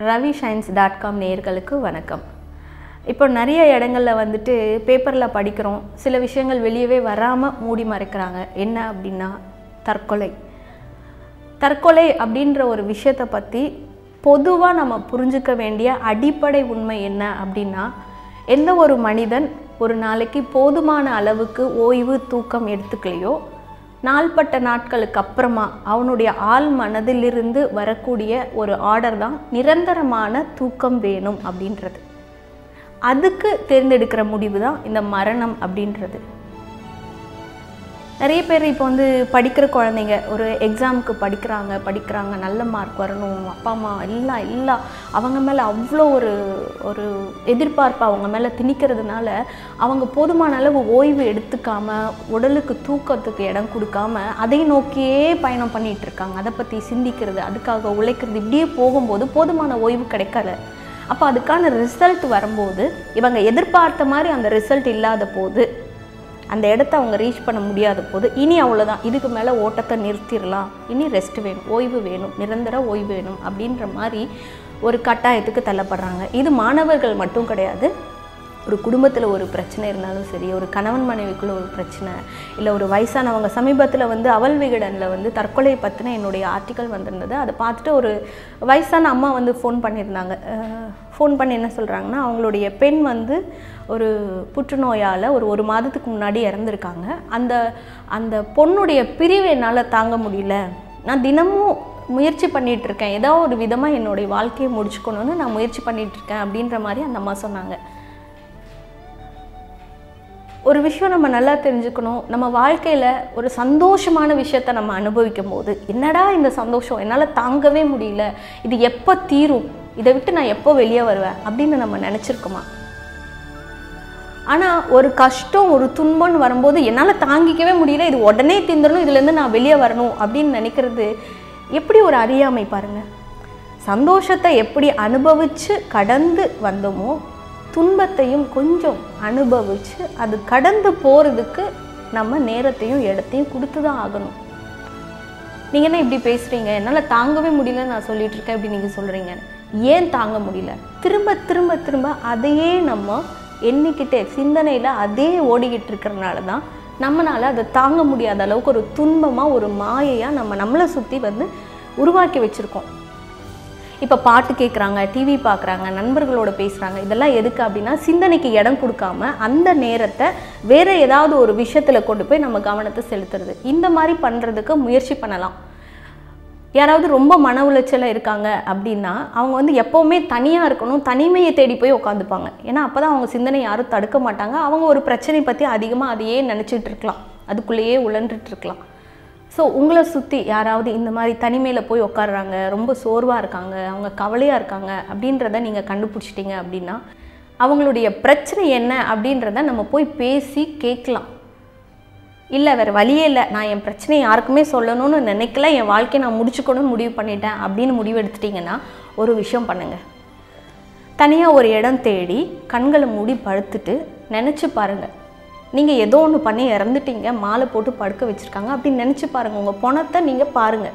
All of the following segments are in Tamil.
ரவி ஷைன்ஸ் டாட் காம் நேயர்களுக்கு வணக்கம் இப்போ நிறைய இடங்கள்ல வந்துட்டு பேப்பரில் படிக்கிறோம் சில விஷயங்கள் வெளியவே வராமல் மூடி மறைக்கிறாங்க என்ன அப்படின்னா தற்கொலை தற்கொலை அப்படின்ற ஒரு விஷயத்தை பற்றி பொதுவாக நம்ம புரிஞ்சுக்க வேண்டிய அடிப்படை உண்மை என்ன அப்படின்னா எந்த ஒரு மனிதன் ஒரு நாளைக்கு போதுமான அளவுக்கு ஓய்வு தூக்கம் எடுத்துக்கலையோ நாள்பட்ட நாட்களுக்கு அப்புறமா அவனுடைய ஆள் மனதிலிருந்து வரக்கூடிய ஒரு ஆர்டர் தான் நிரந்தரமான தூக்கம் வேணும் அப்படின்றது அதுக்கு தேர்ந்தெடுக்கிற முடிவு தான் இந்த மரணம் அப்படின்றது நிறைய பேர் இப்போ வந்து படிக்கிற குழந்தைங்க ஒரு எக்ஸாமுக்கு படிக்கிறாங்க படிக்கிறாங்க நல்ல மார்க் வரணும் அப்பா அம்மா எல்லாம் எல்லாம் அவங்க மேலே அவ்வளோ ஒரு ஒரு எதிர்பார்ப்பு அவங்க மேலே திணிக்கிறதுனால அவங்க போதுமான அளவு ஓய்வு எடுத்துக்காம உடலுக்கு தூக்கத்துக்கு இடம் கொடுக்காம அதை நோக்கியே பயணம் பண்ணிட்டு இருக்காங்க அதை பற்றி சிந்திக்கிறது அதுக்காக உழைக்கிறது இப்படியே போகும்போது போதுமான ஓய்வு கிடைக்கல அப்போ அதுக்கான ரிசல்ட் வரும்போது இவங்க எதிர்பார்த்த மாதிரி அந்த ரிசல்ட் இல்லாத போது அந்த இடத்த அவங்க ரீச் பண்ண முடியாத போது இனி அவ்வளோதான் இதுக்கு மேலே ஓட்டத்தை நிறுத்திடலாம் இனி ரெஸ்ட் வேணும் ஓய்வு வேணும் நிரந்தர ஓய்வு வேணும் அப்படின்ற மாதிரி ஒரு கட்டாயத்துக்கு தள்ளப்படுறாங்க இது மாணவர்கள் மட்டும் கிடையாது ஒரு குடும்பத்தில் ஒரு பிரச்சனை இருந்தாலும் சரி ஒரு கணவன் மனைவிக்குள்ள ஒரு பிரச்சனை இல்லை ஒரு வயசானவங்க சமீபத்தில் வந்து அவல் விகடனில் வந்து தற்கொலை பற்றின என்னுடைய ஆர்டிக்கல் வந்திருந்தது அதை பார்த்துட்டு ஒரு வயசான அம்மா வந்து ஃபோன் பண்ணியிருந்தாங்க ஃபோன் பண்ணி என்ன சொல்கிறாங்கன்னா அவங்களுடைய பெண் வந்து ஒரு புற்றுநோயால் ஒரு ஒரு மாதத்துக்கு முன்னாடி இறந்துருக்காங்க அந்த அந்த பொண்ணுடைய பிரிவு என்னால் தாங்க முடியல நான் தினமும் முயற்சி பண்ணிகிட்டு இருக்கேன் ஏதோ ஒரு விதமாக என்னுடைய வாழ்க்கையை முடிச்சுக்கணும்னு நான் முயற்சி பண்ணிகிட்டு இருக்கேன் அப்படின்ற மாதிரி அந்த அம்மா சொன்னாங்க ஒரு விஷயம் நம்ம நல்லா தெரிஞ்சுக்கணும் நம்ம வாழ்க்கையில் ஒரு சந்தோஷமான விஷயத்தை நம்ம அனுபவிக்கும் போது என்னடா இந்த சந்தோஷம் என்னால் தாங்கவே முடியல இது எப்போ தீரும் இதை விட்டு நான் எப்போ வெளியே வருவேன் அப்படின்னு நம்ம நினச்சிருக்கோமா ஆனால் ஒரு கஷ்டம் ஒரு துன்பம்னு வரும்போது என்னால் தாங்கிக்கவே முடியல இது உடனே தீர்ந்துடணும் இதுலேருந்து நான் வெளியே வரணும் அப்படின்னு நினைக்கிறது எப்படி ஒரு அறியாமை பாருங்கள் சந்தோஷத்தை எப்படி அனுபவித்து கடந்து வந்தோமோ துன்பத்தையும் கொஞ்சம் அனுபவித்து அது கடந்து போகிறதுக்கு நம்ம நேரத்தையும் இடத்தையும் கொடுத்து தான் ஆகணும் நீங்கள் என்ன இப்படி பேசுகிறீங்க என்னால் தாங்கவே முடியலன்னு நான் சொல்லிட்டு இருக்கேன் இப்படி நீங்கள் சொல்கிறீங்க ஏன் தாங்க முடியல திரும்ப திரும்ப திரும்ப அதையே நம்ம எண்ணிக்கிட்டே சிந்தனையில் அதே ஓடிக்கிட்டு இருக்கிறனால தான் நம்மளால் அதை தாங்க முடியாத அளவுக்கு ஒரு துன்பமாக ஒரு மாயையாக நம்ம நம்மளை சுற்றி வந்து உருவாக்கி வச்சுருக்கோம் இப்போ பாட்டு கேட்குறாங்க டிவி பார்க்குறாங்க நண்பர்களோட பேசுகிறாங்க இதெல்லாம் எதுக்கு அப்படின்னா சிந்தனைக்கு இடம் கொடுக்காம அந்த நேரத்தை வேறு ஏதாவது ஒரு விஷயத்தில் கொண்டு போய் நம்ம கவனத்தை செலுத்துறது இந்த மாதிரி பண்ணுறதுக்கு முயற்சி பண்ணலாம் யாராவது ரொம்ப மன உளைச்சலில் இருக்காங்க அப்படின்னா அவங்க வந்து எப்போவுமே தனியாக இருக்கணும் தனிமையை தேடி போய் உட்காந்துப்பாங்க ஏன்னா அப்போ தான் அவங்க சிந்தனை யாரும் தடுக்க மாட்டாங்க அவங்க ஒரு பிரச்சனை பற்றி அதிகமாக அதையே நினச்சிட்டு இருக்கலாம் அதுக்குள்ளேயே உழன்றுட்டு இருக்கலாம் ஸோ உங்களை சுற்றி யாராவது இந்த மாதிரி தனிமையில் போய் உட்காடுறாங்க ரொம்ப சோர்வாக இருக்காங்க அவங்க கவலையாக இருக்காங்க அப்படின்றத நீங்கள் கண்டுபிடிச்சிட்டிங்க அப்படின்னா அவங்களுடைய பிரச்சனை என்ன அப்படின்றத நம்ம போய் பேசி கேட்கலாம் இல்லை வேறு வழியே இல்லை நான் என் பிரச்சனையை யாருக்குமே சொல்லணும்னு நினைக்கல என் வாழ்க்கையை நான் முடிச்சுக்கணும்னு முடிவு பண்ணிட்டேன் அப்படின்னு முடிவு எடுத்துட்டிங்கன்னா ஒரு விஷயம் பண்ணுங்கள் தனியாக ஒரு இடம் தேடி கண்களை மூடி படுத்துட்டு நினச்சி பாருங்கள் நீங்கள் ஏதோ ஒன்று பண்ணி இறந்துட்டீங்க மாலை போட்டு படுக்க வச்சுருக்காங்க அப்படின்னு நினச்சி பாருங்கள் உங்கள் பணத்தை நீங்கள் பாருங்கள்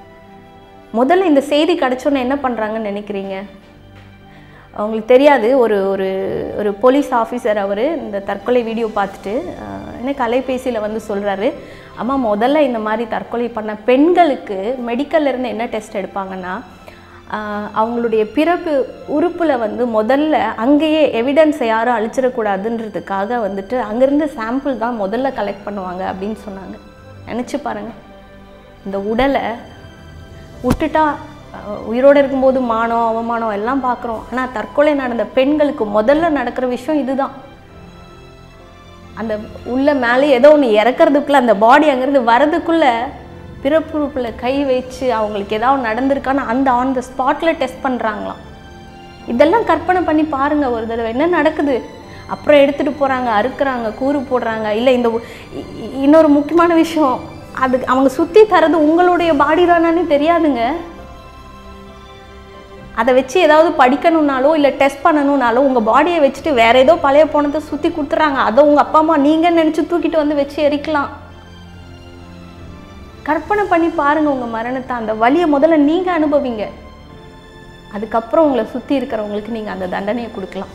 முதல்ல இந்த செய்தி கிடச்சோன்னே என்ன பண்ணுறாங்கன்னு நினைக்கிறீங்க அவங்களுக்கு தெரியாது ஒரு ஒரு ஒரு போலீஸ் ஆஃபீஸர் அவர் இந்த தற்கொலை வீடியோ பார்த்துட்டு எனக்கு அலைபேசியில் வந்து சொல்கிறாரு அம்மா முதல்ல இந்த மாதிரி தற்கொலை பண்ண பெண்களுக்கு மெடிக்கல்லேருந்து என்ன டெஸ்ட் எடுப்பாங்கன்னா அவங்களுடைய பிறப்பு உறுப்பில் வந்து முதல்ல அங்கேயே எவிடன்ஸை யாரும் அழிச்சிடக்கூடாதுன்றதுக்காக வந்துட்டு அங்கேருந்து சாம்பிள் தான் முதல்ல கலெக்ட் பண்ணுவாங்க அப்படின்னு சொன்னாங்க நினச்சி பாருங்கள் இந்த உடலை விட்டுட்டா உயிரோடு இருக்கும்போது மானம் அவமானம் எல்லாம் பார்க்குறோம் ஆனால் தற்கொலை நடந்த பெண்களுக்கு முதல்ல நடக்கிற விஷயம் இதுதான் அந்த உள்ள மேலே ஏதோ ஒன்று இறக்கிறதுக்குள்ளே அந்த பாடி அங்கேருந்து வரதுக்குள்ளே பிறப்புறுப்பில் கை வச்சு அவங்களுக்கு ஏதாவது நடந்திருக்கான்னு அந்த ஆன் த ஸ்பாட்டில் டெஸ்ட் பண்ணுறாங்களாம் இதெல்லாம் கற்பனை பண்ணி பாருங்கள் ஒரு தடவை என்ன நடக்குது அப்புறம் எடுத்துகிட்டு போகிறாங்க அறுக்குறாங்க கூறு போடுறாங்க இல்லை இந்த இன்னொரு முக்கியமான விஷயம் அது அவங்க சுற்றி தரது உங்களுடைய பாடி தானே தெரியாதுங்க அதை வச்சு ஏதாவது படிக்கணுன்னாலோ இல்லை டெஸ்ட் பண்ணணுன்னாலோ உங்கள் பாடியை வச்சுட்டு வேறு ஏதோ பழைய போனதை சுற்றி கொடுத்துறாங்க அதை உங்கள் அப்பா அம்மா நீங்கள் நினச்சி தூக்கிட்டு வந்து வச்சு எரிக்கலாம் கற்பனை பண்ணி பாருங்கள் உங்கள் மரணத்தை அந்த வலியை முதல்ல நீங்கள் அனுபவிங்க அதுக்கப்புறம் உங்களை சுற்றி இருக்கிறவங்களுக்கு நீங்கள் அந்த தண்டனையை கொடுக்கலாம்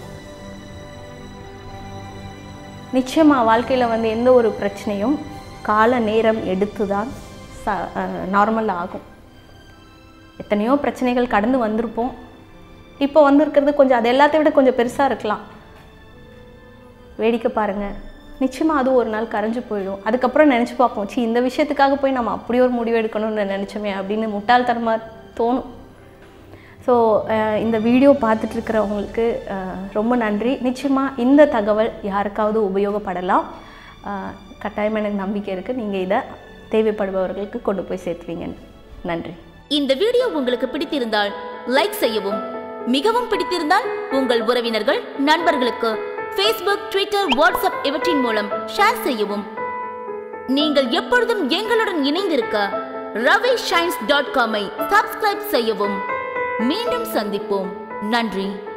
நிச்சயமாக வாழ்க்கையில் வந்து எந்த ஒரு பிரச்சனையும் கால நேரம் எடுத்து தான் ச நார்மல் ஆகும் எத்தனையோ பிரச்சனைகள் கடந்து வந்திருப்போம் இப்போ வந்திருக்கிறது கொஞ்சம் அது எல்லாத்தையும் விட கொஞ்சம் பெருசாக இருக்கலாம் வேடிக்கை பாருங்கள் நிச்சயமாக அது ஒரு நாள் கரைஞ்சு போயிடும் அதுக்கப்புறம் நினச்சி பார்ப்போம் சி இந்த விஷயத்துக்காக போய் நம்ம அப்படி ஒரு முடிவு எடுக்கணும்னு நினச்சோமே அப்படின்னு முட்டாள்தனமாக தோணும் ஸோ இந்த வீடியோ பார்த்துட்டு இருக்கிறவங்களுக்கு அஹ், ரொம்ப நன்றி நிச்சயமாக இந்த தகவல் யாருக்காவது உபயோகப்படலாம் அஹ், கட்டாயம் எனக்கு நம்பிக்கை இருக்குது நீங்கள் இதை தேவைப்படுபவர்களுக்கு கொண்டு போய் சேர்த்துவீங்கன்னு நன்றி இந்த வீடியோ உங்களுக்கு பிடித்திருந்தால் லைக் செய்யவும் மிகவும் பிடித்திருந்தால் உங்கள் உறவினர்கள் நண்பர்களுக்கு ஃபேஸ்புக் ட்விட்டர் வாட்ஸ்அப் இவற்றின் மூலம் ஷேர் செய்யவும் நீங்கள் எப்பொழுதும் எங்களுடன் இணைந்திருக்க ரவி ஷைன்ஸ் டாட் காமை சப்ஸ்கிரைப் செய்யவும் மீண்டும் சந்திப்போம் நன்றி